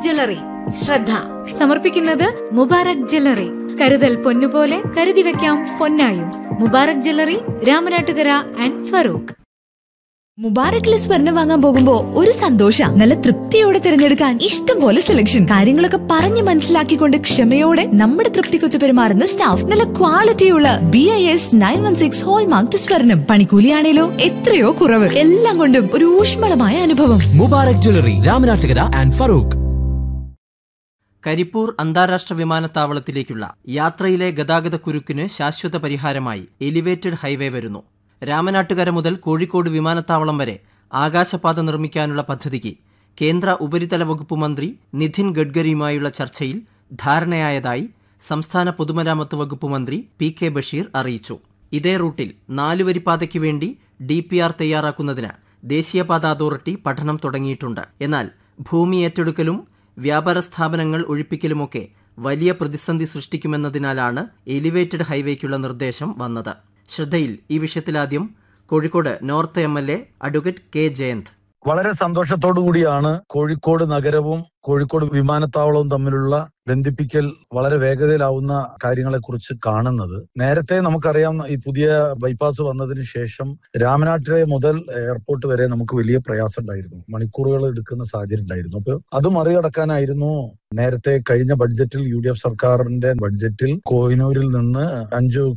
jewellery ശ്രദ്ധ സമർപ്പിക്കുന്നത് Mubarak jewellery കരുതൽ പൊന്നുപോലെ കരുതി വെക്കാം പൊന്നായും മുബാറക് ജ്വല്ലറി രാമനാട്ടുകര ആൻഡ് ഫറൂഖ് മുബാറക്കിലെ സ്വർണം വാങ്ങാൻ പോകുമ്പോ ഒരു സന്തോഷ നല്ല തൃപ്തിയോടെ തിരഞ്ഞെടുക്കാൻ ഇഷ്ടം പോലെ സെലക്ഷൻ കാര്യങ്ങളൊക്കെ പറഞ്ഞു മനസ്സിലാക്കിക്കൊണ്ട് ക്ഷമയോടെ നമ്മുടെ തൃപ്തിക്കൊത്ത് പെരുമാറുന്ന സ്റ്റാഫ് നല്ല ക്വാളിറ്റിയുള്ള B I S nine one six hallmark സ്വർണം പണിക്കൂലിയാണേലോ എത്രയോ കുറവ് എല്ലാം കൊണ്ടും ഒരു ഊഷ്മളമായ അനുഭവം മുബാറക് ജ്വല്ലറി രാമനാട്ടുകര ആൻഡ് ഫറൂഖ് കരിപ്പൂർ അന്താരാഷ്ട്ര വിമാനത്താവളത്തിലേക്കുള്ള യാത്രയിലെ ഗതാഗത കുരുക്കിന് ശാശ്വത പരിഹാരമായി എലിവേറ്റഡ് ഹൈവേ വരുന്നു രാമനാട്ടുകര മുതൽ കോഴിക്കോട് വിമാനത്താവളം വരെ ആകാശപാത നിർമ്മിക്കാനുള്ള പദ്ധതിക്ക് കേന്ദ്ര ഉപരിതല വകുപ്പ് മന്ത്രി നിധിൻ ഗഡ്കരിയുമായുള്ള ചർച്ചയിൽ ധാരണയായതായി സംസ്ഥാന പൊതുമരാമത്ത് വകുപ്പ് മന്ത്രി പി കെ ബഷീർ അറിയിച്ചു ഇതേ റൂട്ടിൽ നാലുവരിപ്പാതയ്ക്ക് വേണ്ടി ഡി പി ആർ തയ്യാറാക്കുന്നതിന് ദേശീയപാത അതോറിറ്റി പഠനം തുടങ്ങിയിട്ടുണ്ട് എന്നാൽ ഭൂമി ഏറ്റെടുക്കലും വ്യാപാര സ്ഥാപനങ്ങൾ ഒഴിപ്പിക്കലുമൊക്കെ വലിയ പ്രതിസന്ധി സൃഷ്ടിക്കുമെന്നതിനാലാണ് എലിവേറ്റഡ് ഹൈവേക്കുള്ള നിർദ്ദേശം വന്നത് ശ്രദ്ധയിൽ ഈ വിഷയത്തിലാദ്യം Kozhikode north M L A advocate K Jayanth വളരെ സന്തോഷത്തോടു കൂടിയാണ് കോഴിക്കോട് നഗരവും കോഴിക്കോട് വിമാനത്താവളവും തമ്മിലുള്ള ബന്ധിപ്പിക്കൽ വളരെ വേഗതയിലാവുന്ന കാര്യങ്ങളെക്കുറിച്ച് കാണുന്നത് നേരത്തെ നമുക്കറിയാം ഈ പുതിയ ബൈപ്പാസ് വന്നതിന് ശേഷം രാമനാട്ടിലെ മുതൽ എയർപോർട്ട് വരെ നമുക്ക് വലിയ പ്രയാസം ഉണ്ടായിരുന്നു മണിക്കൂറുകൾ എടുക്കുന്ന സാഹചര്യം ഉണ്ടായിരുന്നു അപ്പൊ അത് മറികടക്കാനായിരുന്നു നേരത്തെ കഴിഞ്ഞ ബഡ്ജറ്റിൽ യു ഡി എഫ് സർക്കാരിന്റെ ബഡ്ജറ്റിൽ കോഹിനൂരിൽ നിന്ന് അഞ്ചു